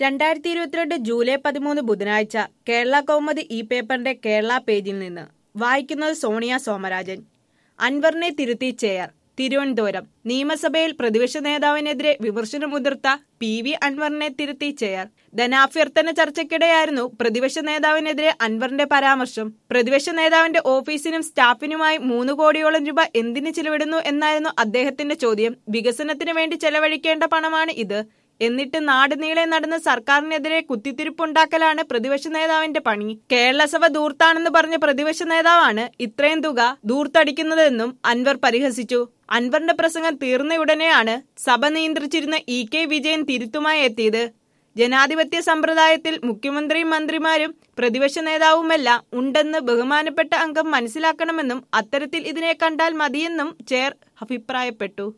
രണ്ടായിരത്തി ഇരുപത്തിരണ്ട് ജൂലൈ പതിമൂന്ന് ബുധനാഴ്ച കേരള കൗമുദി ഇ പേപ്പറിന്റെ കേരള പേജിൽ നിന്ന് വായിക്കുന്നത് സോണിയ സോമരാജൻ അൻവറിനെ തിരുത്തി ചെയർ തിരുവനന്തപുരം നിയമസഭയിൽ പ്രതിപക്ഷ നേതാവിനെതിരെ വിമർശനമുതിർത്ത പി വി അൻവറിനെ തിരുത്തി ചെയർ ധനാഭ്യർത്ഥന ചർച്ചയ്ക്കിടെയായിരുന്നു പ്രതിപക്ഷ നേതാവിനെതിരെ അൻവറിന്റെ പരാമർശം പ്രതിപക്ഷ നേതാവിന്റെ ഓഫീസിനും സ്റ്റാഫിനുമായി മൂന്ന് കോടിയോളം രൂപ എന്തിന് ചിലവിടുന്നു എന്നായിരുന്നു അദ്ദേഹത്തിന്റെ ചോദ്യം വികസനത്തിന് വേണ്ടി ചെലവഴിക്കേണ്ട പണമാണ് ഇത് എന്നിട്ട് നാട് നീളെ നടന്ന സർക്കാരിനെതിരെ കുത്തിത്തിരിപ്പുണ്ടാക്കലാണ് പ്രതിപക്ഷ നേതാവിന്റെ പണി കേരളസഭ ദൂർത്താണെന്ന് പറഞ്ഞ പ്രതിപക്ഷ നേതാവാണ് ഇത്രയും തുക ദൂർത്തടിക്കുന്നതെന്നും അൻവർ പരിഹസിച്ചു അൻവറിന്റെ പ്രസംഗം തീർന്നയുടനെയാണ് സഭ നിയന്ത്രിച്ചിരുന്ന ഇ കെ വിജയൻ തിരുത്തുമായി എത്തിയത് ജനാധിപത്യ സമ്പ്രദായത്തിൽ മുഖ്യമന്ത്രിയും മന്ത്രിമാരും പ്രതിപക്ഷ നേതാവുമെല്ലാം ഉണ്ടെന്ന് ബഹുമാനപ്പെട്ട അംഗം മനസ്സിലാക്കണമെന്നും അത്തരത്തിൽ ഇതിനെ കണ്ടാൽ മതിയെന്നും ചെയർ അഭിപ്രായപ്പെട്ടു